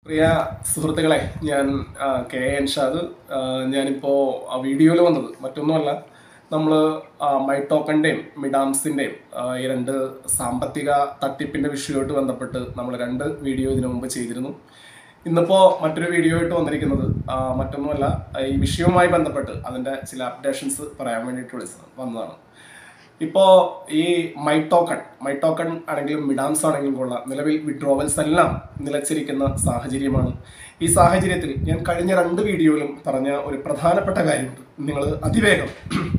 പ്രിയ സുഹൃത്തുക്കളെ ഞാൻ ആ, കെ എൻ ഷാദ് ആ, ഞാനിപ്പോൾ ആ വീഡിയോയിൽ വന്നത് മറ്റൊന്നുമല്ല നമ്മൾ മൈട്ടോക്കൻ്റെയും മിഡാംസിൻ്റെയും ഈ രണ്ട് സാമ്പത്തിക തട്ടിപ്പിൻ്റെ വിഷയമായിട്ട് ബന്ധപ്പെട്ട് നമ്മൾ രണ്ട് വീഡിയോ ഇതിനു മുമ്പ് ചെയ്തിരുന്നു ഇന്നിപ്പോൾ മറ്റൊരു വീഡിയോ ആയിട്ട് വന്നിരിക്കുന്നത് ആ, മറ്റൊന്നുമല്ല ഈ വിഷയവുമായി ബന്ധപ്പെട്ട് അതിൻ്റെ ചില അപ്ഡേഷൻസ് പറയാൻ വേണ്ടിയിട്ട് വിളിച്ചത് വന്നതാണ് ഇപ്പോൾ ഈ മൈട്ടോക്കൺ മൈട്ടോക്കൺ ആണെങ്കിലും മിഡാംസ് ആണെങ്കിലും കൊള്ളാം നിലവിൽ വിഡ്രോവൽസ് എല്ലാം നിലച്ചിരിക്കുന്ന സാഹചര്യമാണ് ഈ സാഹചര്യത്തിൽ ഞാൻ കഴിഞ്ഞ രണ്ട് വീഡിയോയിലും പറഞ്ഞ ഒരു പ്രധാനപ്പെട്ട കാര്യമുണ്ട് നിങ്ങൾ അതിവേഗം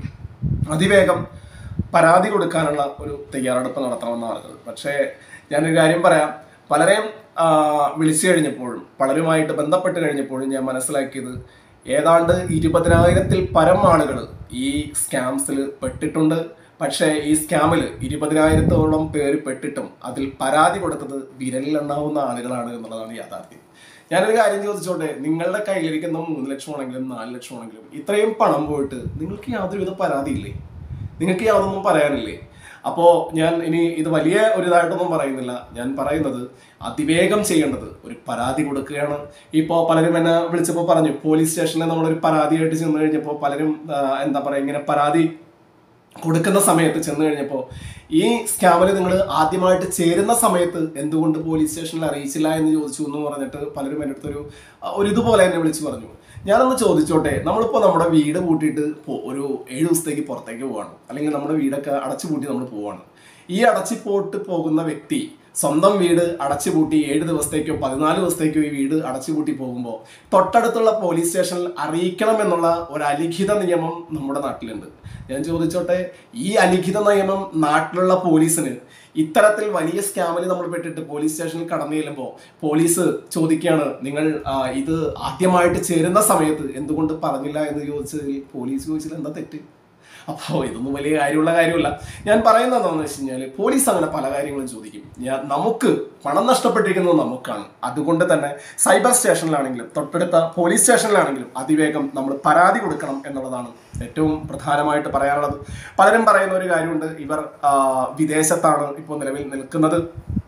അതിവേഗം പരാതി കൊടുക്കാനുള്ള ഒരു തയ്യാറെടുപ്പ് നടത്തണമെന്നാണ് പറഞ്ഞത് പക്ഷേ ഞാനൊരു കാര്യം പറയാം പലരെയും ആ, വിളിച്ചു കഴിഞ്ഞപ്പോഴും പലരുമായിട്ട് ബന്ധപ്പെട്ട് കഴിഞ്ഞപ്പോഴും ഞാൻ മനസ്സിലാക്കിയത് ഏതാണ്ട് ഇരുപതിനായിരത്തിൽ പരം ആളുകൾ ഈ സ്കാംസിൽ പെട്ടിട്ടുണ്ട് പക്ഷേ ഈ സ്കാമിൽ ഇരുപതിനായിരത്തോളം പേര് പെട്ടിട്ടും അതിൽ പരാതി കൊടുത്തത് വിരലിലെണ്ണാവുന്ന ആളുകളാണ് എന്നുള്ളതാണ് യാഥാർത്ഥ്യം ഞാനൊരു കാര്യം ചോദിച്ചോട്ടെ നിങ്ങളുടെ കയ്യിലിരിക്കുന്ന മൂന്ന് ലക്ഷമാണെങ്കിലും നാല് ലക്ഷമാണെങ്കിലും ഇത്രയും പണം പോയിട്ട് നിങ്ങൾക്ക് യാതൊരുവിധ പരാതിയില്ലേ നിങ്ങൾക്ക് യാതൊന്നും പറയാനില്ലേ അപ്പോൾ ഞാൻ ഇനി ഇത് വലിയ ഒരു ഇതായിട്ടൊന്നും പറയുന്നില്ല ഞാൻ പറയുന്നത് അതിവേഗം ചെയ്യേണ്ടത് ഒരു പരാതി കൊടുക്കുകയാണ് ഇപ്പോൾ പലരും എന്നെ വിളിച്ചപ്പോൾ പറഞ്ഞു പോലീസ് സ്റ്റേഷനിൽ നമ്മളൊരു പരാതിയായിട്ട് ചെന്ന് കഴിഞ്ഞപ്പോൾ പലരും ആ, എന്താ പറയുക ഇങ്ങനെ പരാതി കൊടുക്കുന്ന സമയത്ത് ചെന്ന് കഴിഞ്ഞപ്പോൾ ഈ സ്കാമിൽ നിങ്ങൾ ആദ്യമായിട്ട് ചേരുന്ന സമയത്ത് എന്തുകൊണ്ട് പോലീസ് സ്റ്റേഷനിൽ അറിയിച്ചില്ല എന്ന് ചോദിച്ചു എന്ന് പറഞ്ഞിട്ട് പലരും എൻ്റെ അടുത്തൊരു ആ, ഒരു ഇതുപോലെ എന്നെ വിളിച്ച് പറഞ്ഞു ഞാനൊന്ന് ചോദിച്ചോട്ടെ നമ്മളിപ്പോൾ നമ്മുടെ വീട് പൂട്ടിയിട്ട് പോ- ഒരു ഏഴ് ദിവസത്തേക്ക് പുറത്തേക്ക് പോവാണ് അല്ലെങ്കിൽ നമ്മുടെ വീടൊക്കെ അടച്ചു പൂട്ടി നമ്മൾ പോവാണ് ഈ അടച്ചു പോട്ട് പോകുന്ന വ്യക്തി സ്വന്തം വീട് അടച്ചുപൂട്ടി ഏഴ് ദിവസത്തേക്കോ പതിനാല് ദിവസത്തേക്കോ ഈ വീട് അടച്ചുപൂട്ടി പോകുമ്പോൾ തൊട്ടടുത്തുള്ള പോലീസ് സ്റ്റേഷനിൽ അറിയിക്കണം എന്നുള്ള ഒരു അലിഖിത നിയമം നമ്മുടെ നാട്ടിലുണ്ട് ഞാൻ ചോദിച്ചോട്ടെ ഈ അലിഖിത നിയമം നാട്ടിലുള്ള പോലീസിന് ഇത്തരത്തിൽ വലിയ സ്കാമിൽ നമ്മൾ പെട്ടിട്ട് പോലീസ് സ്റ്റേഷനിൽ കടന്നു ചെല്ലുമ്പോൾ പോലീസ് ചോദിക്കുകയാണ് നിങ്ങൾ ആ, ഇത് ആദ്യമായിട്ട് ചേരുന്ന സമയത്ത് എന്തുകൊണ്ട് പറഞ്ഞില്ല എന്ന് ചോദിച്ചതിൽ പോലീസ് ചോദിച്ചത് എന്താ തെറ്റ് അപ്പോൾ ഇതൊന്നും വലിയ കാര്യമുള്ള കാര്യമല്ല ഞാൻ പറയുന്നത് എന്താണെന്ന് വെച്ച് കഴിഞ്ഞാൽ പോലീസ് അങ്ങനെ പല കാര്യങ്ങളും ചോദിക്കും ഞാൻ നമുക്ക് പണം നഷ്ടപ്പെട്ടിരിക്കുന്നത് നമുക്കാണ് അതുകൊണ്ട് തന്നെ സൈബർ സ്റ്റേഷനിലാണെങ്കിലും തൊട്ടടുത്ത പോലീസ് സ്റ്റേഷനിലാണെങ്കിലും അതിവേഗം നമ്മൾ പരാതി കൊടുക്കണം എന്നുള്ളതാണ് ഏറ്റവും പ്രധാനമായിട്ട് പറയാനുള്ളത് പലരും പറയുന്ന ഒരു കാര്യമുണ്ട് ഇവർ ആ, വിദേശത്താണ് ഇപ്പോൾ നിലവിൽ നിൽക്കുന്നത്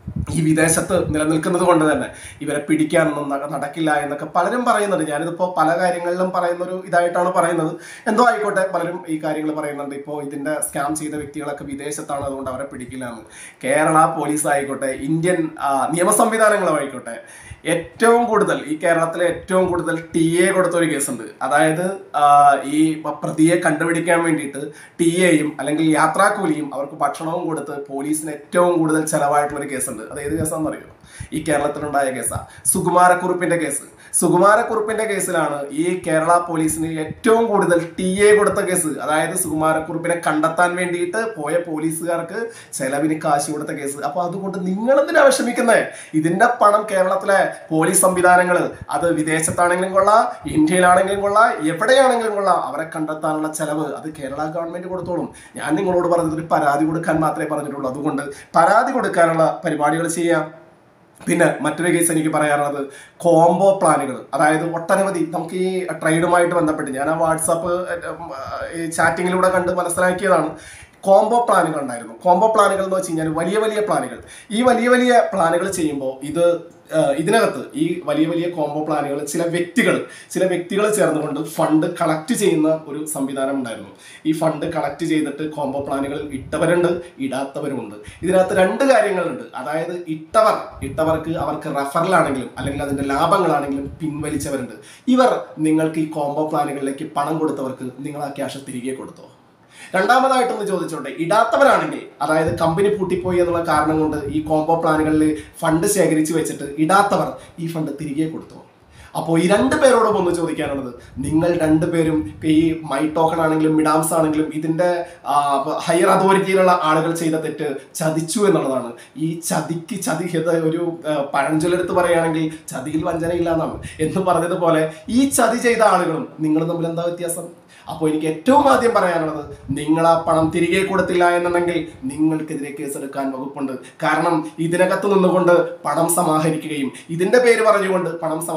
ഈ വിദേശത്ത് നിലനിൽക്കുന്നത് കൊണ്ട് തന്നെ ഇവരെ പിടിക്കാനൊന്നും നട- നടക്കില്ല എന്നൊക്കെ പലരും പറയുന്നുണ്ട് ഞാനിതിപ്പോൾ പല കാര്യങ്ങളിലും പറയുന്ന ഒരു ഇതായിട്ടാണ് പറയുന്നത് എന്തോ ആയിക്കോട്ടെ പലരും ഈ കാര്യങ്ങൾ പറയുന്നുണ്ട് ഇപ്പോൾ ഇതിന്റെ സ്കാം ചെയ്ത വ്യക്തികളൊക്കെ വിദേശത്താണ് അതുകൊണ്ട് അവരെ പിടിക്കില്ല എന്ന് കേരള പോലീസ് ആയിക്കോട്ടെ ഇന്ത്യൻ ആ, നിയമ സംവിധാനങ്ങളും ആയിക്കോട്ടെ ഏറ്റവും കൂടുതൽ ഈ കേരളത്തിലെ ഏറ്റവും കൂടുതൽ ടി എ കൊടുത്ത ഒരു കേസുണ്ട് അതായത് ആ, ഈ പ്രതിയെ കണ്ടുപിടിക്കാൻ വേണ്ടിയിട്ട് ടി എയും അല്ലെങ്കിൽ യാത്രാക്കൂലിയും അവർക്ക് ഭക്ഷണവും കൊടുത്ത് പോലീസിന് ഏറ്റവും കൂടുതൽ ചെലവായിട്ടുള്ള ഒരു കേസുണ്ട് അത് ഏത് കേസാണെന്ന് അറിയോ ഈ കേരളത്തിലുണ്ടായ കേസാ സുകുമാരക്കുറുപ്പിന്റെ കേസ് സുകുമാരക്കുറുപ്പിന്റെ കേസിലാണ് ഈ കേരള പോലീസിന് ഏറ്റവും കൂടുതൽ ടി എ കൊടുത്ത കേസ് അതായത് സുകുമാരക്കുറുപ്പിനെ കണ്ടെത്താൻ വേണ്ടിയിട്ട് പോയ പോലീസുകാർക്ക് ചെലവിന് കാശ് കൊടുത്ത കേസ് അപ്പൊ അതുകൊണ്ട് നിങ്ങൾ എന്തിനാ വിഷമിക്കുന്നത് ഇതിന്റെ പണം കേരളത്തിലെ പോലീസ് സംവിധാനങ്ങൾ അത് വിദേശത്താണെങ്കിലും കൊള്ളാം ഇന്ത്യയിലാണെങ്കിലും കൊള്ളാം എവിടെയാണെങ്കിലും കൊള്ളാം അവരെ കണ്ടെത്താനുള്ള ചെലവ് അത് കേരള ഗവൺമെന്റ് കൊടുത്തോളും ഞാൻ നിങ്ങളോട് പറഞ്ഞത് ഒരു പരാതി കൊടുക്കാൻ മാത്രമേ പറഞ്ഞിട്ടുള്ളൂ അതുകൊണ്ട് പരാതി കൊടുക്കാനുള്ള പരിപാടികൾ ചെയ്യാം പിന്നെ മറ്റൊരു കേസ് എനിക്ക് പറയാനുള്ളത് കോംബോ പ്ലാനുകൾ അതായത് ഒട്ടനവധി നമുക്ക് ഈ ട്രേഡുമായിട്ട് ബന്ധപ്പെട്ട് ഞാൻ ആ വാട്സാപ്പ് ഈ ചാറ്റിങ്ങിലൂടെ കണ്ട് മനസ്സിലാക്കിയതാണ് കോംബോ പ്ലാനുകൾ ഉണ്ടായിരുന്നു കോംബോ പ്ലാനുകൾ എന്ന് വെച്ച് കഴിഞ്ഞാൽ വലിയ വലിയ പ്ലാനുകൾ ഈ വലിയ വലിയ പ്ലാനുകൾ ചെയ്യുമ്പോൾ ഇത് ആ, ഇതിനകത്ത് ഈ വലിയ വലിയ കോംബോ പ്ലാനുകൾ ചില വ്യക്തികൾ ചില വ്യക്തികൾ ചേർന്നുകൊണ്ട് ഫണ്ട് കളക്ട് ചെയ്യുന്ന ഒരു സംവിധാനം ഉണ്ടായിരുന്നു ഈ ഫണ്ട് കളക്ട് ചെയ്തിട്ട് കോംബോ പ്ലാനുകൾ ഇട്ടവരുണ്ട് ഇടാത്തവരുമുണ്ട് ഇതിനകത്ത് രണ്ട് കാര്യങ്ങളുണ്ട് അതായത് ഇട്ടവർ ഇട്ടവർക്ക് അവർക്ക് റഫറലാണെങ്കിലും അല്ലെങ്കിൽ അതിന്റെ ലാഭങ്ങളാണെങ്കിലും പിൻവലിച്ചവരുണ്ട് ഇവർ നിങ്ങൾക്ക് ഈ കോംബോ പ്ലാനുകളിലേക്ക് പണം കൊടുത്തവർക്ക് നിങ്ങൾ ആ ക്യാഷ് തിരികെ കൊടുത്തോ രണ്ടാമതായിട്ടൊന്ന് ചോദിച്ചോട്ടെ ഇടാത്തവരാണെങ്കിൽ അതായത് കമ്പനി പൂട്ടിപ്പോയി എന്നുള്ള കാരണം കൊണ്ട് ഈ കോംബോ പ്ലാനുകളിൽ ഫണ്ട് ശേഖരിച്ച് വെച്ചിട്ട് ഇടാത്തവർ ഈ ഫണ്ട് തിരികെ കൊടുത്തോ അപ്പോൾ ഈ രണ്ട് പേരോടും ഒന്ന് ചോദിക്കാനുള്ളത് നിങ്ങൾ രണ്ടുപേരും ഈ മൈ ടോക്കൺ ആണെങ്കിലും മിഡാംസ് ആണെങ്കിലും ഇതിന്റെ ഹയർ അതോറിറ്റിയിലുള്ള ആളുകൾ ചെയ്ത തെറ്റ് ചതിച്ചു എന്നുള്ളതാണ് ഈ ചതിക്ക് ചതി ഇത് ഒരു ആ, പഴഞ്ചൊല്ലെടുത്ത് പറയുകയാണെങ്കിൽ ചതിയിൽ വഞ്ചനയില്ല എന്നാണ് എന്ന് പറഞ്ഞതുപോലെ ഈ ചതി ചെയ്ത ആളുകളും നിങ്ങൾ തമ്മിൽ എന്താ വ്യത്യാസം അപ്പോൾ എനിക്ക് ഏറ്റവും ആദ്യം പറയാനുള്ളത് നിങ്ങൾ ആ പണം തിരികെ കൊടുത്തില്ല എന്നുണ്ടെങ്കിൽ നിങ്ങൾക്കെതിരെ കേസെടുക്കാൻ വകുപ്പുണ്ട് കാരണം ഇതിനകത്ത് നിന്നുകൊണ്ട് പണം സമാഹരിക്കുകയും ഇതിന്റെ പേര് പറഞ്ഞുകൊണ്ട് പണം സമാഹരിക്കുകയും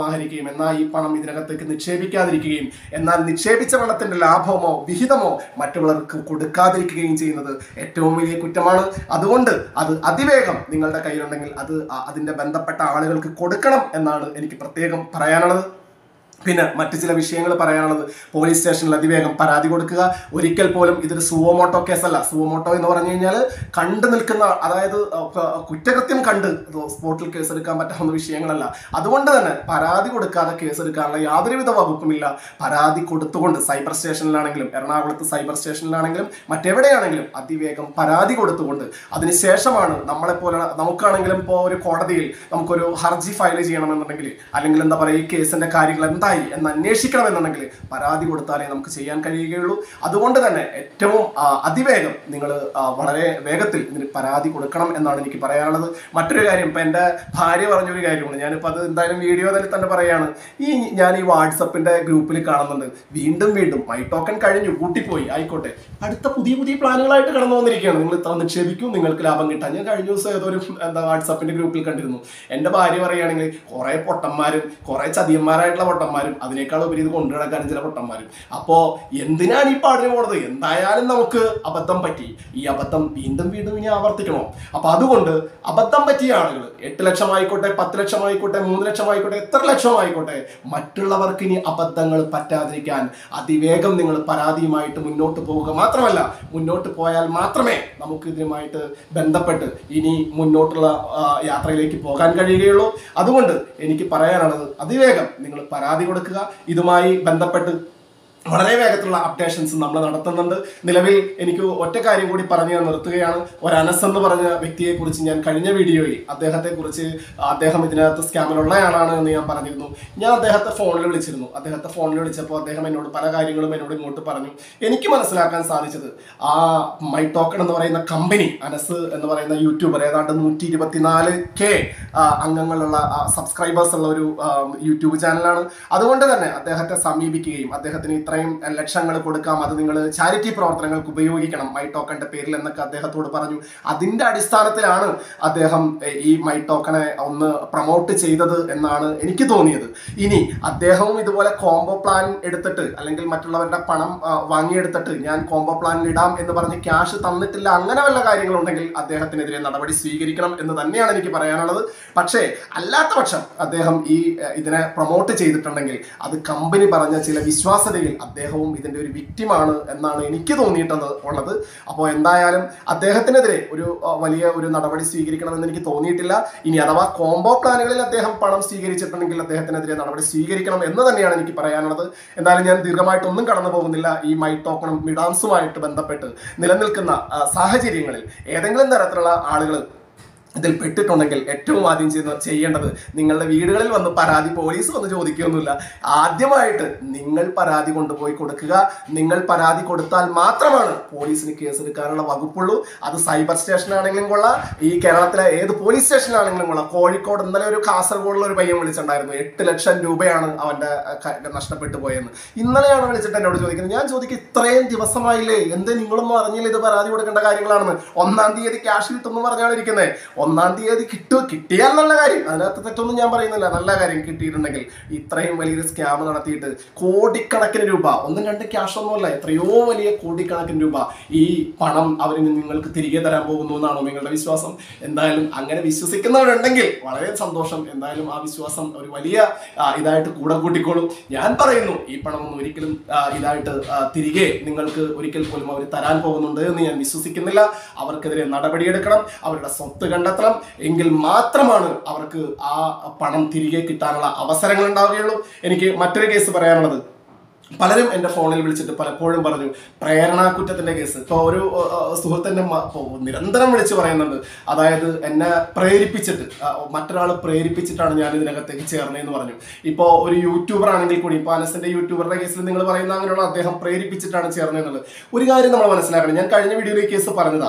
നിക്ഷേപിക്കുകയും എന്നാൽ ഈ പണം ഇതിനകത്തേക്ക് നിക്ഷേപിക്കാതിരിക്കുകയും എന്നാൽ നിക്ഷേപിച്ച പണത്തിന്റെ ലാഭമോ വിഹിതമോ മറ്റുള്ളവർക്ക് കൊടുക്കാതിരിക്കുകയും ചെയ്യുന്നത് ഏറ്റവും വലിയ കുറ്റമാണ് അതുകൊണ്ട് അത് അതിവേഗം നിങ്ങളുടെ കയ്യിലുണ്ടെങ്കിൽ അത് അ- അതിന്റെ ബന്ധപ്പെട്ട ആളുകൾക്ക് കൊടുക്കണം എന്നാണ് എനിക്ക് പ്രത്യേകം പറയാനുള്ളത് പിന്നെ മറ്റു ചില വിഷയങ്ങൾ പറയാനുള്ളത് പോലീസ് സ്റ്റേഷനിൽ അതിവേഗം പരാതി കൊടുക്കുക ഒരിക്കൽ പോലും ഇതൊരു സുവോമോട്ടോ കേസല്ല സുവോമോട്ടോ എന്ന് പറഞ്ഞു കഴിഞ്ഞാൽ കണ്ടു നിൽക്കുന്ന അതായത് അഹ് ക- കുറ്റകൃത്യം കണ്ട് ഇത് സ്പോട്ടിൽ കേസെടുക്കാൻ പറ്റാവുന്ന വിഷയങ്ങളല്ല അതുകൊണ്ട് തന്നെ പരാതി കൊടുക്കാതെ കേസെടുക്കാനുള്ള യാതൊരുവിധ വകുപ്പുമില്ല പരാതി കൊടുത്തുകൊണ്ട് സൈബർ സ്റ്റേഷനിലാണെങ്കിലും എറണാകുളത്ത് സൈബർ സ്റ്റേഷനിലാണെങ്കിലും മറ്റെവിടെയാണെങ്കിലും അതിവേഗം പരാതി കൊടുത്തുകൊണ്ട് അതിനുശേഷമാണ് നമ്മളെപ്പോലെ നമുക്കാണെങ്കിലും ഇപ്പോൾ ഒരു കോടതിയിൽ നമുക്കൊരു ഹർജി ഫയൽ ചെയ്യണമെന്നുണ്ടെങ്കിൽ അല്ലെങ്കിൽ എന്താ പറയുക ഈ കേസിന്റെ കാര്യങ്ങൾ എന്തായി എന്ന് അന്വേഷിക്കണമെന്നുണ്ടെങ്കിൽ പരാതി കൊടുത്താലേ നമുക്ക് ചെയ്യാൻ കഴിയുകയുള്ളൂ അതുകൊണ്ട് തന്നെ ഏറ്റവും ആ, അതിവേഗം നിങ്ങൾ വളരെ വേഗത്തിൽ ഇതിന് പരാതി കൊടുക്കണം എന്നാണ് എനിക്ക് പറയാനുള്ളത് മറ്റൊരു കാര്യം ഇപ്പൊ എൻ്റെ ഭാര്യ പറഞ്ഞൊരു കാര്യമാണ് ഞാനിപ്പോൾ അത് എന്തായാലും വീഡിയോ തന്നെ തന്നെ പറയാണ് ഈ ഞാൻ ഈ വാട്സപ്പിന്റെ ഗ്രൂപ്പിൽ കാണുന്നുണ്ട് വീണ്ടും വീണ്ടും മൈ ടോക്കൺ കഴിഞ്ഞു കൂട്ടിപ്പോയി ആയിക്കോട്ടെ അടുത്ത പുതിയ പുതിയ പ്ലാനുകളായിട്ട് കടന്നു വന്നിരിക്കുകയാണ് നിങ്ങൾ ഇത്ര നിക്ഷേപിക്കും നിങ്ങൾക്ക് ലാഭം കിട്ടാൻ ഞാൻ കഴിഞ്ഞ ദിവസം ഏതോ ഒരു എന്താ വാട്സപ്പിന്റെ ഗ്രൂപ്പിൽ കണ്ടിരുന്നു എൻ്റെ ഭാര്യ പറയുകയാണെങ്കിൽ കുറെ പൊട്ടന്മാരും കുറെ ചതിയന്മാരായിട്ടുള്ള പൊട്ടന്മാരും അതിനേക്കാൾ ഉപരി ഇത് കൊണ്ടു നടക്കാനും ചില പൊട്ടന്മാരും അപ്പോ എന്തിനാണ് ഈ പാടിന് പോണത് എന്തായാലും നമുക്ക് അബദ്ധം പറ്റി ഈ അബദ്ധം വീണ്ടും വീണ്ടും ഇനി ആവർത്തിക്കണോ അപ്പൊ അതുകൊണ്ട് അബദ്ധം പറ്റിയ ആളുകൾ എട്ട് ലക്ഷം ആയിക്കോട്ടെ പത്ത് ലക്ഷം ആയിക്കോട്ടെ മൂന്ന് ലക്ഷം ആയിക്കോട്ടെ എത്ര ലക്ഷം ആയിക്കോട്ടെ മറ്റുള്ളവർക്ക് ഇനി അബദ്ധങ്ങൾ പറ്റാതിരിക്കാൻ അതിവേഗം നിങ്ങൾ പരാതിയുമായിട്ട് മുന്നോട്ട് പോവുക മാത്രമല്ല മുന്നോട്ട് പോയാൽ മാത്രമേ നമുക്ക് ഇതിനുമായിട്ട് ബന്ധപ്പെട്ട് ഇനി മുന്നോട്ടുള്ള ആ, യാത്രയിലേക്ക് പോകാൻ കഴിയുകയുള്ളൂ അതുകൊണ്ട് എനിക്ക് പറയാനുള്ളത് അതിവേഗം നിങ്ങൾ പരാതി കൊടുക്കുക ഇതുമായി ബന്ധപ്പെട്ട് വളരെ വേഗത്തിലുള്ള അപ്ഡേഷൻസ് നമ്മൾ നടത്തുന്നുണ്ട് നിലവിൽ എനിക്ക് ഒറ്റ കാര്യം കൂടി പറഞ്ഞു ഞാൻ നിർത്തുകയാണ് ഒരു അനസ് എന്ന് പറഞ്ഞ വ്യക്തിയെ കുറിച്ച് ഞാൻ കഴിഞ്ഞ വീഡിയോയിൽ അദ്ദേഹത്തെ കുറിച്ച് അദ്ദേഹം ഇതിനകത്ത് സ്കാമിലുള്ളയാളാണ് എന്ന് ഞാൻ പറഞ്ഞിരുന്നു ഞാൻ അദ്ദേഹത്തെ ഫോണിൽ വിളിച്ചിരുന്നു അദ്ദേഹത്തെ ഫോണിൽ വിളിച്ചപ്പോൾ അദ്ദേഹം എന്നോട് പല കാര്യങ്ങളും എന്നോട് ഇങ്ങോട്ട് പറഞ്ഞു എനിക്ക് മനസ്സിലാക്കാൻ സാധിച്ചത് ആ മൈ ടോക്കൺ എന്ന് പറയുന്ന കമ്പനി അനസ് എന്ന് പറയുന്ന യൂട്യൂബർ ഏതാണ്ട് നൂറ്റി ഇരുപത്തിനാല് കെ അംഗങ്ങളുള്ള സബ്സ്ക്രൈബേഴ്സ് ഉള്ള ഒരു ആ, യൂട്യൂബ് ചാനലാണ് അതുകൊണ്ട് തന്നെ അദ്ദേഹത്തെ സമീപിക്കുകയും അദ്ദേഹത്തിന് ഇത്രയും ലക്ഷങ്ങൾ കൊടുക്കാം അത് നിങ്ങൾ ചാരിറ്റി പ്രവർത്തനങ്ങൾക്ക് ഉപയോഗിക്കണം മൈ ടോക്കണിന്റെ പേരിൽ എന്നൊക്കെ അദ്ദേഹത്തോട് പറഞ്ഞു അതിന്റെ അടിസ്ഥാനത്തിലാണ് അദ്ദേഹം എ, ഈ മൈ ടോക്കണെ ഒന്ന് പ്രൊമോട്ട് ചെയ്തത് എന്നാണ് എനിക്ക് തോന്നിയത് ഇനി അദ്ദേഹവും ഇതുപോലെ കോംബോ പ്ലാൻ എടുത്തിട്ട് അല്ലെങ്കിൽ മറ്റുള്ളവരുടെ പണം ആ, വാങ്ങിയെടുത്തിട്ട് ഞാൻ കോംബോ പ്ലാനിൽ ഇടാം എന്ന് പറഞ്ഞ് ക്യാഷ് തന്നിട്ടില്ല അങ്ങനെ വല്ല കാര്യങ്ങളുണ്ടെങ്കിൽ അദ്ദേഹത്തിനെതിരെ നടപടി സ്വീകരിക്കണം എന്ന് തന്നെയാണ് എനിക്ക് പറയാനുള്ളത് പക്ഷേ അല്ലാത്ത പക്ഷം അദ്ദേഹം ഈ ഏഹ്, ഇതിനെ പ്രൊമോട്ട് ചെയ്തിട്ടുണ്ടെങ്കിൽ അത് കമ്പനി പറഞ്ഞ ചില വിശ്വാസതയിൽ അദ്ദേഹവും ഇതിന്റെ ഒരു വിക്റ്റിമാണ് എന്നാണ് എനിക്ക് തോന്നിയിട്ടത് ഉള്ളത് അപ്പോൾ എന്തായാലും അദ്ദേഹത്തിനെതിരെ ഒരു ആ, വലിയ ഒരു നടപടി സ്വീകരിക്കണമെന്ന് എനിക്ക് തോന്നിയിട്ടില്ല ഇനി അഥവാ കോംബോ പ്ലാനുകളിൽ അദ്ദേഹം പണം സ്വീകരിച്ചിട്ടുണ്ടെങ്കിൽ അദ്ദേഹത്തിനെതിരെ നടപടി സ്വീകരിക്കണം എന്ന് തന്നെയാണ് എനിക്ക് പറയാനുള്ളത് എന്തായാലും ഞാൻ ദീർഘമായിട്ടൊന്നും കടന്നു പോകുന്നില്ല ഈ മൈ ടോക്കണും മിഡാൻസുമായിട്ട് ബന്ധപ്പെട്ട് നിലനിൽക്കുന്ന ആ, സാഹചര്യങ്ങളിൽ ഏതെങ്കിലും തരത്തിലുള്ള ആളുകൾ ഇതിൽ പെട്ടിട്ടുണ്ടെങ്കിൽ ഏറ്റവും ആദ്യം ചെയ്യുന്ന ചെയ്യേണ്ടത് നിങ്ങളുടെ വീടുകളിൽ വന്ന് പരാതി പോലീസ് വന്ന് ചോദിക്കുകയൊന്നുമില്ല ആദ്യമായിട്ട് നിങ്ങൾ പരാതി കൊണ്ടുപോയി കൊടുക്കുക നിങ്ങൾ പരാതി കൊടുത്താൽ മാത്രമാണ് പോലീസിന് കേസെടുക്കാനുള്ള വകുപ്പുള്ളൂ അത് സൈബർ സ്റ്റേഷനാണെങ്കിലും കൊള്ളാം ഈ കേരളത്തിലെ ഏത് പോലീസ് സ്റ്റേഷനാണെങ്കിലും കൊള്ളാം കോഴിക്കോട് ഇന്നലെ ഒരു കാസർഗോഡിലെ ഒരു പയ്യൻ വിളിച്ചിട്ടുണ്ടായിരുന്നു എട്ട് ലക്ഷം രൂപയാണ് അവന്റെ അഹ്, ക- നഷ്ടപ്പെട്ടു പോയെന്ന് ഇന്നലെയാണ് വിളിച്ചിട്ട് എന്നോട് ചോദിക്കുന്നത് ഞാൻ ചോദിക്കും ഇത്രയും ദിവസമായില്ലേ എന്ത് നിങ്ങളൊന്നും അറിഞ്ഞില്ല ഇത് പരാതി കൊടുക്കേണ്ട കാര്യങ്ങളാണെന്ന് ഒന്നാം തീയതി ക്യാഷ് കിട്ടുമെന്ന് പറഞ്ഞാണ് ഇരിക്കുന്നത് ഒന്നാം തീയതി കിട്ടു കിട്ടിയാൽ നല്ല കാര്യം അതിനകത്ത് തെറ്റൊന്നും ഞാൻ പറയുന്നില്ല നല്ല കാര്യം കിട്ടിയിട്ടുണ്ടെങ്കിൽ ഇത്രയും വലിയൊരു സ്കാം നടത്തിയിട്ട് കോടിക്കണക്കിന് രൂപ ഒന്നും രണ്ട് ക്യാഷ് ഒന്നുമല്ല എത്രയോ വലിയ കോടിക്കണക്കിന് രൂപ ഈ പണം അവർ നിങ്ങൾക്ക് തിരികെ തരാൻ പോകുന്നു എന്നാണോ നിങ്ങളുടെ വിശ്വാസം എന്തായാലും അങ്ങനെ വിശ്വസിക്കുന്നവരുണ്ടെങ്കിൽ വളരെ സന്തോഷം എന്തായാലും ആ വിശ്വാസം ഒരു വലിയ ആ, ഇതായിട്ട് കൂടെ കൂട്ടിക്കോളും ഞാൻ പറയുന്നു ഈ പണമൊന്നും ഒരിക്കലും ആ, ഇതായിട്ട് ആ, തിരികെ നിങ്ങൾക്ക് ഒരിക്കൽ പോലും അവർ തരാൻ പോകുന്നുണ്ട് എന്ന് ഞാൻ വിശ്വസിക്കുന്നില്ല അവർക്കെതിരെ നടപടിയെടുക്കണം അവരുടെ സ്വത്ത് കണ്ടെത്തണം എങ്കിൽ മാത്രമാണ് അവർക്ക് ആ പണം തിരികെ കിട്ടാനുള്ള അവസരങ്ങൾ ഉണ്ടാവുകയുള്ളൂ എനിക്ക് മറ്റൊരു കേസ് പറയാനുള്ളത് പലരും എൻ്റെ ഫോണിൽ വിളിച്ചിട്ട് പലപ്പോഴും പറഞ്ഞു പ്രേരണാ കുറ്റത്തിന്റെ കേസ് ഇപ്പോൾ ഒരു അഹ്, സുഹൃത്തിന്റെ മ- ഇപ്പൊ നിരന്തരം വിളിച്ച് പറയുന്നുണ്ട് അതായത് എന്നെ പ്രേരിപ്പിച്ചിട്ട് മറ്റൊരാൾ പ്രേരിപ്പിച്ചിട്ടാണ് ഞാൻ ഇതിനകത്തേക്ക് ചേർന്നതെന്ന് പറഞ്ഞു ഇപ്പോൾ ഒരു യൂട്യൂബർ ആണെങ്കിൽ കൂടി ഇപ്പോൾ അനസിന്റെ യൂട്യൂബറുടെ കേസിൽ നിങ്ങൾ പറയുന്ന അങ്ങനെയുള്ള അദ്ദേഹം പ്രേരിപ്പിച്ചിട്ടാണ് ചേർന്നതെന്നുള്ളത് ഒരു കാര്യം നമ്മൾ മനസ്സിലാക്കണം ഞാൻ കഴിഞ്ഞ വീഡിയോയിൽ ഈ കേസ് പറഞ്ഞതാ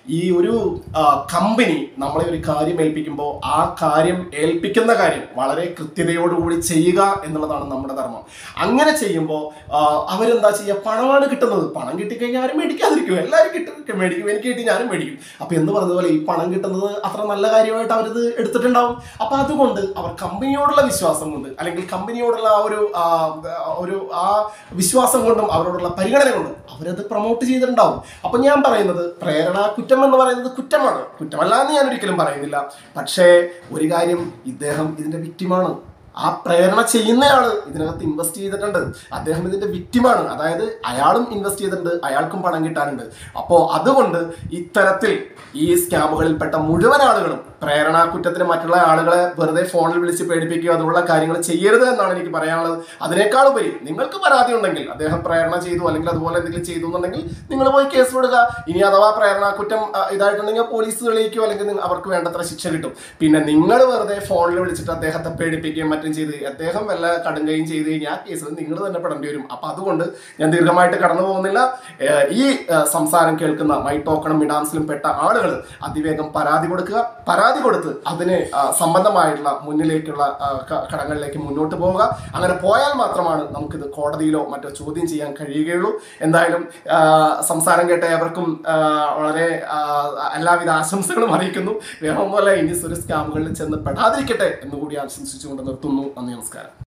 ഈ ഒരു കമ്പനി നമ്മളെ ഒരു കാര്യം ഏൽപ്പിക്കുമ്പോൾ ആ കാര്യം ഏൽപ്പിക്കുന്ന കാര്യം വളരെ കൃത്യതയോടുകൂടി ചെയ്യുക എന്നുള്ളതാണ് നമ്മുടെ ധർമ്മം അങ്ങനെ ചെയ്യുമ്പോൾ അവരെന്താ ചെയ്യുക പണമാണ് കിട്ടുന്നത് പണം കിട്ടിക്കഴിഞ്ഞാൽ ആരും മേടിക്കാതിരിക്കും എല്ലാവരും കിട്ടും മേടിക്കും എനിക്ക് കിട്ടി ഞാനും മേടിക്കും അപ്പൊ എന്ന് പറഞ്ഞതുപോലെ ഈ പണം കിട്ടുന്നത് അത്ര നല്ല കാര്യമായിട്ട് അവരിത് എടുത്തിട്ടുണ്ടാവും അപ്പൊ അതുകൊണ്ട് അവർ കമ്പനിയോടുള്ള വിശ്വാസം കൊണ്ട് അല്ലെങ്കിൽ കമ്പനിയോടുള്ള ആ ഒരു ആ, ഒരു ആ വിശ്വാസം കൊണ്ടും അവരോടുള്ള പരിഗണന കൊണ്ടും അവരത് പ്രൊമോട്ട് ചെയ്തിട്ടുണ്ടാവും അപ്പൊ ഞാൻ പറയുന്നത് പ്രേരണ കുറ്റം എന്ന് പറയുന്നത് കുറ്റമാണ് കുറ്റമല്ല എന്ന് ഞാൻ ഒരിക്കലും പറയുന്നില്ല പക്ഷേ ഒരു കാര്യം ഇദ്ദേഹം ഇതിന്റെ വിക്റ്റിമാണ് ആ പ്രേരണ ചെയ്യുന്നയാള് ഇതിനകത്ത് ഇൻവെസ്റ്റ് ചെയ്തിട്ടുണ്ട് അദ്ദേഹം ഇതിന്റെ വിക്റ്റിമാണ് അതായത് അയാളും ഇൻവെസ്റ്റ് ചെയ്തിട്ടുണ്ട് അയാൾക്കും പണം കിട്ടാനുണ്ട് അപ്പോൾ അതുകൊണ്ട് ഇത്തരത്തിൽ ഈ സ്കാമുകളിൽപ്പെട്ട മുഴുവൻ ആളുകളും പ്രേരണ കുറ്റത്തിന് മറ്റുള്ള ആളുകളെ വെറുതെ ഫോണിൽ വിളിച്ച് പേടിപ്പിക്കുകയോ അതുള്ള കാര്യങ്ങൾ ചെയ്യരുത് എന്നാണ് എനിക്ക് പറയാനുള്ളത് അതിനേക്കാൾ ഉപരി നിങ്ങൾക്ക് പരാതി ഉണ്ടെങ്കിൽ അദ്ദേഹം പ്രേരണ ചെയ്തു അല്ലെങ്കിൽ അതുപോലെ എന്തെങ്കിലും ചെയ്തു എന്നുണ്ടെങ്കിൽ നിങ്ങൾ പോയി കേസ് വിടുക ഇനി അഥവാ പ്രേരണ കുറ്റം ആ, ഇതായിട്ടുണ്ടെങ്കിൽ പോലീസ് തെളിയിക്കുകയോ അല്ലെങ്കിൽ നിങ്ങ- അവർക്ക് വേണ്ടത്ര ശിക്ഷ കിട്ടും പിന്നെ നിങ്ങൾ വെറുതെ ഫോണിൽ വിളിച്ചിട്ട് അദ്ദേഹത്തെ പേടിപ്പിക്കുകയും മറ്റും ചെയ്ത് അദ്ദേഹം വല്ല കടുങ്കയും ചെയ്ത് കഴിഞ്ഞാൽ ആ കേസിൽ നിങ്ങൾ തന്നെ പെടേണ്ടി വരും അപ്പൊ അതുകൊണ്ട് ഞാൻ ദീർഘമായിട്ട് കടന്നു പോകുന്നില്ല ഏഹ് ഈ ഏഹ് സംസാരം കേൾക്കുന്ന മൈ ടോക്കണും മിഡാംസിലും പെട്ട ആളുകൾ അതിവേഗം പരാതി കൊടുക്കുക പരാതി കൊടുത്ത് അതിന് ആ, സംബന്ധമായിട്ടുള്ള മുന്നിലേക്കുള്ള ആ, ക- കടങ്ങളിലേക്ക് മുന്നോട്ട് പോവുക അങ്ങനെ പോയാൽ മാത്രമാണ് നമുക്കിത് കോടതിയിലോ മറ്റോ ചോദ്യം ചെയ്യാൻ കഴിയുകയുള്ളൂ എന്തായാലും ആ, സംസാരം കേട്ട എവർക്കും ആ, വളരെ ആ, എല്ലാവിധ ആശംസകളും അറിയിക്കുന്നു വേറെ ഒന്നുമല്ല ഇനി ഒരു സ്കാമുകളിൽ ചെന്ന് പെടാതിരിക്കട്ടെ എന്നുകൂടി ആശംസിച്ചുകൊണ്ട് നിർത്തുന്നു നന്ദി നമസ്കാരം